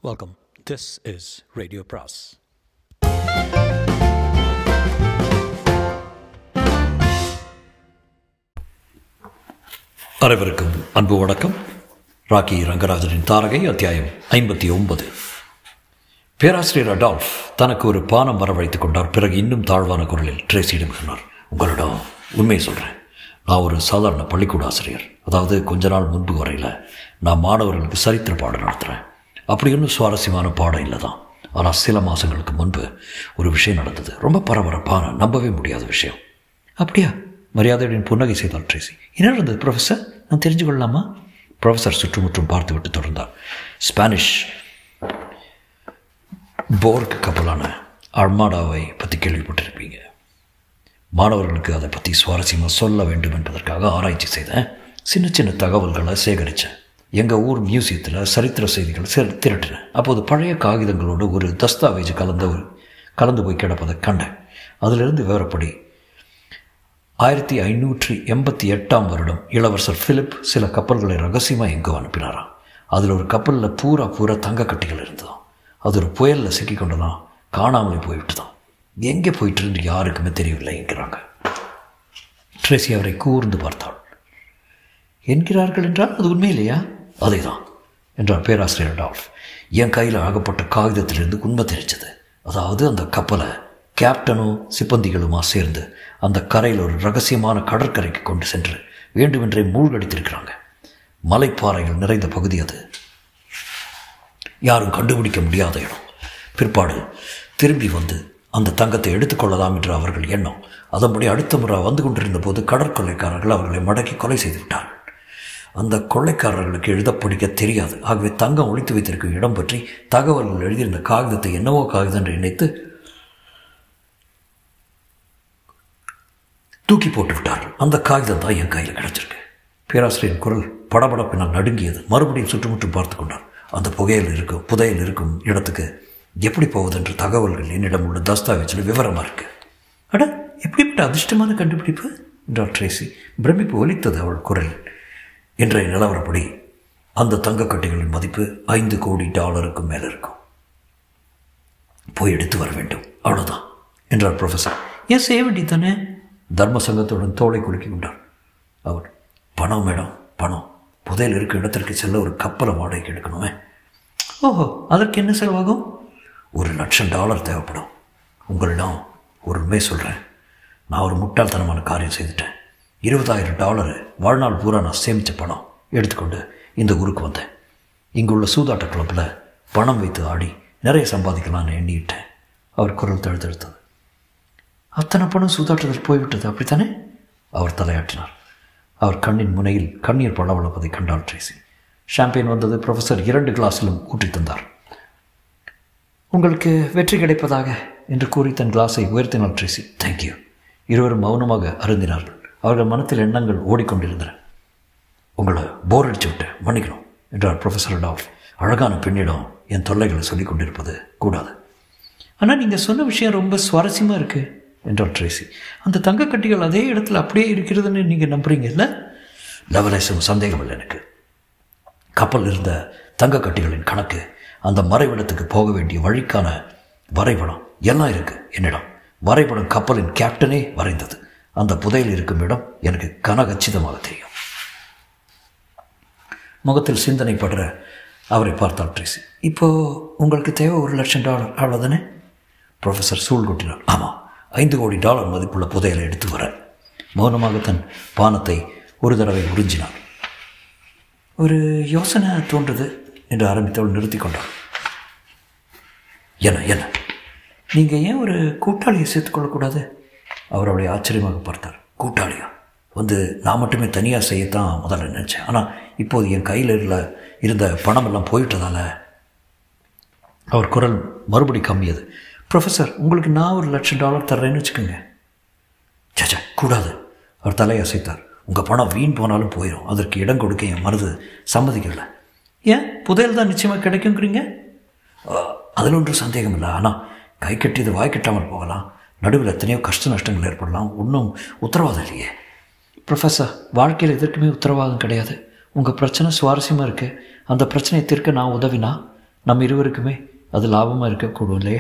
Welcome. This is Radio Pras. அனைவருக்கும் அன்பு வணக்கம் ராக்கி ரங்கராஜனின் தாரகை அத்தியாயம் ஐம்பத்தி ஒன்பது பேராசிரியர் அடால்ஃப் தனக்கு ஒரு பானம் வரவழைத்துக் கொண்டார் பிறகு இன்னும் தாழ்வான குரலில் ட்ரேசியிடம் சொன்னார் உங்களிடம் உண்மையை சொல்கிறேன் நான் ஒரு சாதாரண பள்ளிக்கூட ஆசிரியர் அதாவது கொஞ்ச நாள் முன்பு வரையில் நான் மாணவர்களுக்கு சரித்திர பாடம் நடத்துகிறேன் அப்படி ஒன்றும் சுவாரஸ்யமான பாடம் இல்லை தான் ஆனால் சில மாதங்களுக்கு முன்பு ஒரு விஷயம் நடந்தது ரொம்ப பரபரப்பான நம்பவே முடியாத விஷயம் அப்படியா மரியாதையுடன் புன்னகை செய்தார் ட்ரேசி என்ன நடந்தது ப்ரொஃபஸர் நான் தெரிஞ்சு கொள்ளலாமா ப்ரொஃபஸர் சுற்றுமுற்றும் பார்த்துவிட்டு தொடர்ந்தார் ஸ்பானிஷ் போர்க் கப்பலான அர்மாடாவை பற்றி கேள்விப்பட்டிருப்பீங்க மாணவர்களுக்கு அதை பற்றி சுவாரஸ்யமாக சொல்ல வேண்டும் என்பதற்காக ஆராய்ச்சி செய்தேன் சின்ன சின்ன தகவல்களை சேகரித்தேன் எங்கள் ஊர் மியூசியத்தில் சரித்திர செய்திகள் சே திரட்டினேன் அப்போது பழைய காகிதங்களோடு ஒரு தஸ்தாவேஜ் கலந்த ஒரு கலந்து போய் கிடப்பதை கண்டேன் அதிலிருந்து விவரப்படி ஆயிரத்தி ஐநூற்றி எண்பத்தி எட்டாம் வருடம் இளவரசர் பிலிப் சில கப்பல்களை ரகசியமாக எங்கோ அனுப்பினாராம் அதில் ஒரு கப்பலில் பூரா பூரா தங்க கட்டிகள் இருந்ததாம் அது ஒரு புயலில் சிக்கி கொண்டதான் காணாமலே போய்விட்டுதான் எங்கே போயிட்டு இருந்து யாருக்குமே தெரியவில்லைங்கிறாங்க ட்ரேசி அவரை கூர்ந்து பார்த்தாள் என்கிறார்கள் என்றால் அது உண்மை இல்லையா அதே தான் என்றார் பேராசிரியர் டால்ஃப் என் கையில் ஆகப்பட்ட காகிதத்திலிருந்து உண்மை தெரிஞ்சது அதாவது அந்த கப்பலை கேப்டனும் சிப்பந்திகளுமா சேர்ந்து அந்த கரையில் ஒரு ரகசியமான கடற்கரைக்கு கொண்டு சென்று வேண்டுமென்றே மூழ்கடித்திருக்கிறாங்க மலைப்பாறைகள் நிறைந்த பகுதி அது யாரும் கண்டுபிடிக்க முடியாத இடம் பிற்பாடு திரும்பி வந்து அந்த தங்கத்தை எடுத்துக்கொள்ளலாம் என்று அவர்கள் எண்ணம் அதன்படி அடுத்த முறை வந்து கொண்டிருந்த போது கடற்கொள்ளைக்காரர்கள் அவர்களை மடக்கி கொலை செய்து விட்டார்கள் அந்த கொள்ளைக்காரர்களுக்கு எழுத படிக்க தெரியாது ஆகவே தங்கம் ஒழித்து வைத்திருக்கும் இடம் பற்றி தகவல்கள் எழுதியிருந்த காகிதத்தை என்னவோ காகிதம் என்று நினைத்து தூக்கி போட்டு விட்டார்கள் அந்த காகிதம் தான் என் கையில் கிடச்சிருக்கு பேராசிரியர் குரல் படபடப்பினால் நடுங்கியது மறுபடியும் சுற்றுமுற்றும் பார்த்து கொண்டார் அந்த புகையில் இருக்கும் புதையில் இருக்கும் இடத்துக்கு எப்படி போவதென்ற தகவல்கள் என்னிடம் உள்ள தஸ்தாவேஜில் விவரமாக இருக்கு அட எப்படிப்பட்ட அதிர்ஷ்டமான கண்டுபிடிப்பு என்றார் ட்ரேசி பிரமிப்பு ஒலித்தது அவள் குரல் இன்றைய நிலவரப்படி அந்த தங்கக்கட்டிகளின் மதிப்பு ஐந்து கோடி டாலருக்கு மேலே இருக்கும் போய் எடுத்து வர வேண்டும் அவ்வளோதான் என்றார் ப்ரொஃபஸர் ஏன் செய்ய வேண்டியதானே தர்ம சங்கத்துடன் தோலை குலுக்கி கொண்டார் அவர் பணம் மேடம் பணம் புதையல் இருக்க இடத்திற்கு செல்ல ஒரு கப்பலை வாடகைக்கு எடுக்கணுமே ஓஹோ அதற்கு என்ன செலவாகும் ஒரு லட்சம் டாலர் தேவைப்படும் உங்களிடம் ஒரு உண்மை சொல்கிறேன் நான் ஒரு முட்டாள்தனமான காரியம் செய்துட்டேன் இருபதாயிரம் டாலரு வாழ்நாள் பூரா நான் சேமித்த பணம் எடுத்துக்கொண்டு இந்த ஊருக்கு வந்தேன் இங்குள்ள சூதாட்ட கிளப்பில் பணம் வைத்து ஆடி நிறைய சம்பாதிக்கலாம்னு எண்ணிவிட்டேன் அவர் குரல் தழுத்தெடுத்தது அத்தனை பணம் சூதாட்டத்தில் போய்விட்டது அப்படித்தானே அவர் தலையாட்டினார் அவர் கண்ணின் முனையில் கண்ணீர் பளபளப்பதை கண்டால் ட்ரேசி ஷாம்பெயின் வந்தது ப்ரொஃபஸர் இரண்டு கிளாஸிலும் ஊற்றி தந்தார் உங்களுக்கு வெற்றி கிடைப்பதாக என்று கூறி தன் கிளாஸை உயர்த்தினார் ட்ரேசி தேங்க்யூ இருவரும் மௌனமாக அருந்தினார்கள் அவர்கள் மனத்தில் எண்ணங்கள் ஓடிக்கொண்டிருந்தன உங்களை போர் அடிச்சு விட்டேன் மன்னிக்கணும் என்றார் ப்ரொஃபஸர் டால்ஃப் அழகான பெண்ணிடம் என் தொல்லைகளை சொல்லிக் கொண்டிருப்பது கூடாது ஆனால் நீங்கள் சொன்ன விஷயம் ரொம்ப சுவாரஸ்யமாக இருக்குது என்றார் ட்ரேசி அந்த தங்கக்கட்டிகள் அதே இடத்துல அப்படியே இருக்கிறதுன்னு நீங்கள் நம்புறீங்கல்ல லெவலேசும் சந்தேகம் இல்லை எனக்கு கப்பல் இருந்த தங்கக்கட்டிகளின் கணக்கு அந்த மறைவிடத்துக்கு போக வேண்டிய வழிக்கான வரைபடம் எல்லாம் இருக்குது என்னிடம் வரைபடம் கப்பலின் கேப்டனே வரைந்தது அந்த புதையில் இருக்கும் இடம் எனக்கு கனகச்சிதமாக தெரியும் முகத்தில் சிந்தனை படுற அவரை பார்த்தால் ட்ரேசி இப்போது உங்களுக்கு தேவை ஒரு லட்சம் டாலர் அவ்வளோதானே ப்ரொஃபஸர் சூழ் கொட்டினார் ஆமாம் ஐந்து கோடி டாலர் மதிப்புள்ள புதையலை எடுத்து வர மௌனமாக தன் பானத்தை ஒரு தடவை உறிஞ்சினார் ஒரு யோசனை தோன்றுது என்று ஆரம்பித்தவள் நிறுத்தி கொண்டாள் என்ன என்ன நீங்கள் ஏன் ஒரு கூட்டாளியை சேர்த்துக்கொள்ளக்கூடாது அவர் அவளை ஆச்சரியமாக பார்த்தார் கூட்டாளியா வந்து நான் மட்டுமே தனியாக செய்யத்தான் முதல்ல நினச்சேன் ஆனால் இப்போது என் கையில் இருந்த இருந்த பணமெல்லாம் போயிட்டதால அவர் குரல் மறுபடி கம்மியது ப்ரொஃபஸர் உங்களுக்கு நான் ஒரு லட்சம் டாலர் தர்றேன்னு வச்சுக்கோங்க சச்சா கூடாது அவர் தலையை அசைத்தார் உங்கள் பணம் வீண் போனாலும் போயிடும் அதற்கு இடம் கொடுக்க என் மனது சம்மதிக்கல ஏன் புதையல் தான் நிச்சயமாக கிடைக்குங்கிறீங்க அதில் ஒன்றும் சந்தேகம் இல்லை ஆனால் கை கட்டியது வாய் கட்டாமல் போகலாம் நடுவில் எத்தனையோ கஷ்ட நஷ்டங்கள் ஏற்படலாம் ஒன்றும் உத்தரவாதம் இல்லையே ப்ரொஃபஸர் வாழ்க்கையில் எதற்குமே உத்தரவாதம் கிடையாது உங்கள் பிரச்சனை சுவாரஸ்யமாக இருக்குது அந்த பிரச்சனையை தீர்க்க நான் உதவினா நம்ம இருவருக்குமே அது லாபமாக இருக்கக்கூடும் இல்லையா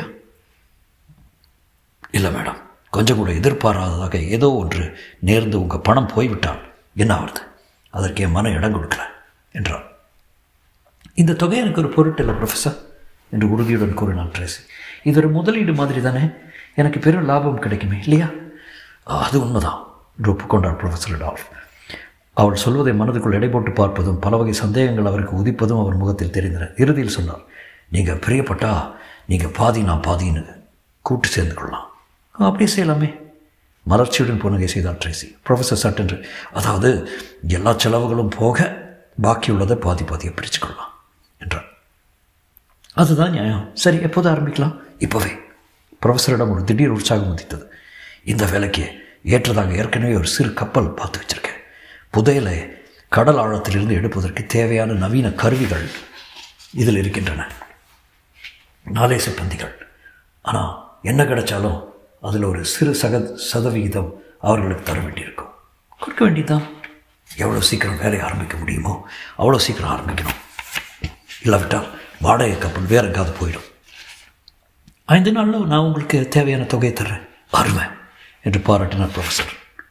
இல்லை மேடம் கொஞ்சம் கூட எதிர்பாராததாக ஏதோ ஒன்று நேர்ந்து உங்கள் பணம் போய்விட்டால் என்ன ஆகுது அதற்கு என் மன இடம் கொடுக்கல என்றார் இந்த தொகை எனக்கு ஒரு பொருட்டு இல்லை ப்ரொஃபஸர் என்று உறுதியுடன் கூறினான் ட்ரேசி இது ஒரு முதலீடு மாதிரி தானே எனக்கு பெரும் லாபம் கிடைக்குமே இல்லையா அது உண்மைதான் என்று ஒப்புக்கொண்டார் ப்ரொஃபஸர் டால்ஃப் அவள் சொல்வதை மனதுக்குள் எடை போட்டு பார்ப்பதும் பல வகை சந்தேகங்கள் அவருக்கு உதிப்பதும் அவர் முகத்தில் தெரிந்தன இறுதியில் சொன்னார் நீங்கள் பிரியப்பட்டா நீங்கள் பாதி நான் பாதின்னு கூட்டு சேர்ந்து கொள்ளலாம் அப்படியே செய்யலாமே மலர்ச்சியுடன் புன்னகை செய்தார் ட்ரேசி ப்ரொஃபஸர் சட்டென்று அதாவது எல்லா செலவுகளும் போக பாக்கியுள்ளதை பாதி பாதியை பிரித்து கொள்ளலாம் என்றார் அதுதான் நியாயம் சரி எப்போது ஆரம்பிக்கலாம் இப்போவே ப்ரொஃபஸரிடம் ஒரு திடீர் உற்சாகம் உதித்தது இந்த வேலைக்கு ஏற்றதாக ஏற்கனவே ஒரு சிறு கப்பல் பார்த்து வச்சிருக்கேன் புதையலை கடல் ஆழத்திலிருந்து எடுப்பதற்கு தேவையான நவீன கருவிகள் இதில் இருக்கின்றன நாலே சிப்பந்திகள் ஆனால் என்ன கிடைச்சாலும் அதில் ஒரு சிறு சக சதவிகிதம் அவர்களுக்கு தர வேண்டியிருக்கும் கொடுக்க வேண்டியதுதான் எவ்வளோ சீக்கிரம் வேலையை ஆரம்பிக்க முடியுமோ அவ்வளோ சீக்கிரம் ஆரம்பிக்கணும் இல்லாவிட்டால் வாடகை கப்பல் வேற எங்காவது போயிடும் ஐந்து நாளில் நான் உங்களுக்கு தேவையான தொகையை தர்றேன் அருமை என்று பாராட்டினார் ப்ரொஃபஸர்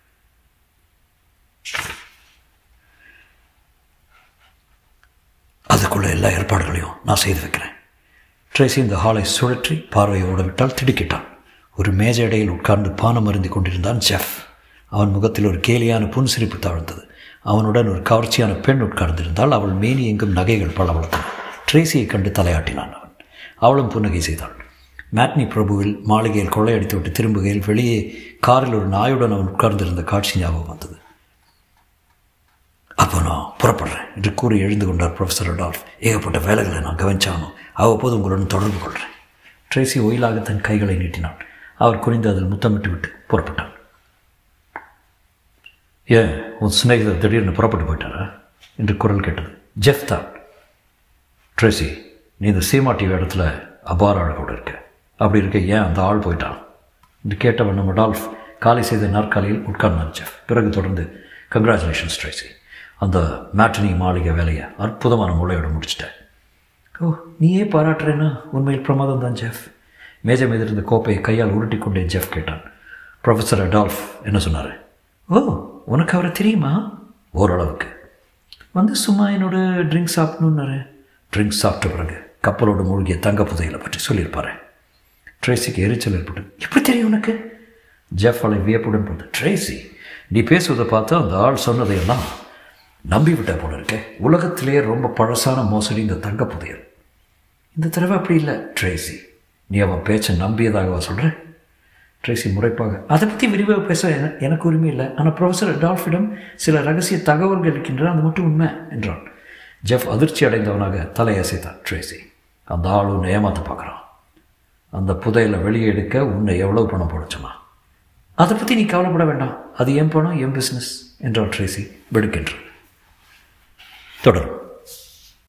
அதுக்குள்ள எல்லா ஏற்பாடுகளையும் நான் செய்து வைக்கிறேன் ட்ரேசி இந்த ஹாலை சுழற்றி பார்வையை ஓடவிட்டால் திடுக்கிட்டான் ஒரு மேஜடையில் உட்கார்ந்து பானம் அருந்தி கொண்டிருந்தான் ஜெஃப் அவன் முகத்தில் ஒரு கேலியான புன்சிரிப்பு தாழ்ந்தது அவனுடன் ஒரு கவர்ச்சியான பெண் உட்கார்ந்திருந்தால் அவள் மேனி எங்கும் நகைகள் பளபளத்தன ட்ரேசியை கண்டு தலையாட்டினான் அவன் அவளும் புன்னகை செய்தாள் மேட்னி பிரபுவில் மாளிகையில் கொள்ளையடித்துவிட்டு திரும்புகையில் வெளியே காரில் ஒரு நாயுடன் அவன் உட்கார்ந்திருந்த காட்சி ஞாபகம் வந்தது அப்போ நான் புறப்படுறேன் என்று கூறி எழுந்து கொண்டார் ப்ரொஃபஸர் அடால்ஃப் ஏகப்பட்ட வேலைகளை நான் கவனிச்சானும் அவ்வப்போது உங்களுடன் தொடர்பு கொள்கிறேன் ட்ரேசி ஒயிலாக தன் கைகளை நீட்டினான் அவர் குனிந்து அதில் முத்தமிட்டு விட்டு புறப்பட்டான் ஏன் உன் சிநேகிதர் திடீர்னு புறப்பட்டு போயிட்டாரா என்று குரல் கேட்டது ஜெஃப் தான் ட்ரேசி நீ இந்த சீமா டிவி இடத்துல அபார அழகோடு இருக்க அப்படி இருக்க ஏன் அந்த ஆள் போயிட்டான் என்று கேட்டவன் நம்ம டால்ஃப் காலை செய்த நாற்காலியில் உட்கார்ந்தான் ஜெஃப் பிறகு தொடர்ந்து கங்க்ராச்சுலேஷன்ஸ் ட்ரேசி அந்த மேட்டனி மாளிகை வேலையை அற்புதமான மூளையோட முடிச்சிட்டேன் ஓ நீயே பாராட்டுறேன்னா உண்மையில் பிரமாதம் தான் ஜெஃப் மேஜை மீது இருந்த கோப்பையை கையால் உருட்டி கொண்டே ஜெஃப் கேட்டான் ப்ரொஃபஸர் அடால்ஃப் என்ன சொன்னார் ஓ உனக்கு அவரை தெரியுமா ஓரளவுக்கு வந்து சும்மா என்னோட ட்ரிங்க் சாப்பிடணுன்னாரு ட்ரிங்க்ஸ் சாப்பிட்ட பிறகு கப்பலோடு மூழ்கிய தங்க புதையலை பற்றி சொல்லியிருப்பாரு ட்ரேசிக்கு எரிச்சல் ஏற்பட்டது எப்படி தெரியும் உனக்கு ஜெஃப் அவளை வியப்புடன் பார்த்து ட்ரேசி நீ பேசுவதை பார்த்தா அந்த ஆள் சொன்னதையெல்லாம் நம்பிவிட்ட போல இருக்கே உலகத்திலேயே ரொம்ப பழசான மோசடி இந்த தங்க புதையல் இந்த தடவை அப்படி இல்லை ட்ரேசி நீ அவன் பேச்சை நம்பியதாகவா சொல்கிற ட்ரேசி முறைப்பாக அதை பற்றி விரிவாக பேச என- எனக்கு உரிமை இல்லை ஆனால் ப்ரொஃபஸர் டால்ஃபிடம் சில ரகசிய தகவல்கள் இருக்கின்றன அது மட்டும் உண்மை என்றான் ஜெஃப் அதிர்ச்சி அடைந்தவனாக தலையசைத்தான் ட்ரேசி அந்த ஆள் உன்னை ஏமாத்த பார்க்குறான் அந்த புதையலை வெளியே எடுக்க உன்னை எவ்வளவு பணம் போடச்சுமா அதை பற்றி நீ கவலைப்பட வேண்டாம் அது என் பணம் என் பிஸ்னஸ் என்றான் ட்ரேசி வெடுக்கென்று தொடரும்